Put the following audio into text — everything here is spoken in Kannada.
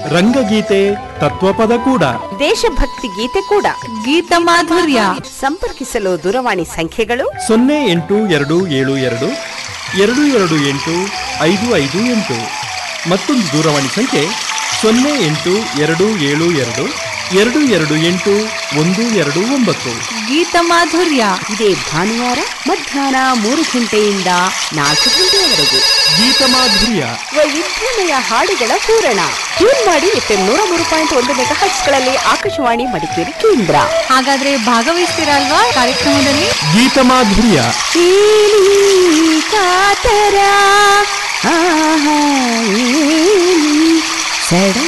ರಂಗಗೀತೆ ತತ್ವಪದ ಕೂಡ ದೇಶಭಕ್ತಿ ಗೀತೆ ಕೂಡ ಗೀತ ಮಾಧುರ್ಯ ಸಂಪರ್ಕಿಸಲು ದೂರವಾಣಿ ಸಂಖ್ಯೆಗಳು ಸೊನ್ನೆ ಎಂಟು ಎರಡು ಏಳು ಎರಡು ಎರಡು ಎರಡು ಎಂಟು ಐದು ಐದು ಎಂಟು ಮತ್ತೊಂದು ದೂರವಾಣಿ ಸಂಖ್ಯೆ ಸೊನ್ನೆ ಎಂಟು ಎರಡು ಏಳು ಎರಡು ಎರಡು ಎರಡು ಎಂಟು ಒಂದು ಎರಡು ಒಂಬತ್ತು ಗೀತ ಮಾಧುರ್ಯ ಇದೇ ಭಾನುವಾರ ಮಧ್ಯಾಹ್ನ ಮೂರು ಗಂಟೆಯಿಂದ ನಾಲ್ಕು ಗಂಟೆಯವರೆಗೆ ಗೀತಮಾಧುರ್ಯ ವೈವಿಧ್ಯಮಯ ಹಾಡುಗಳ ಪೂರಣ ಟ್ಯೂನ್ ಮಾಡಿ ಎಫ್ಎಂ ನೂರ ಮೂರು ಪಾಯಿಂಟ್ ಒಂದು ಮೆಗಾ ಹರ್ಟ್ಸ್ಗಳಲ್ಲಿ ಆಕಾಶವಾಣಿ ಮಡಿಕೇರಿ ಕೇಂದ್ರ ಹಾಗಾದ್ರೆ ಭಾಗವಹಿಸ್ತೀರಾ ಅಲ್ವಾ ಕಾರ್ಯಕ್ರಮದಲ್ಲಿ ಗೀತಮಾಧುರ್ಯ ಕೇಳಿ ಕಾತರ ಆಹಾ, ಏನಿ ಸಡ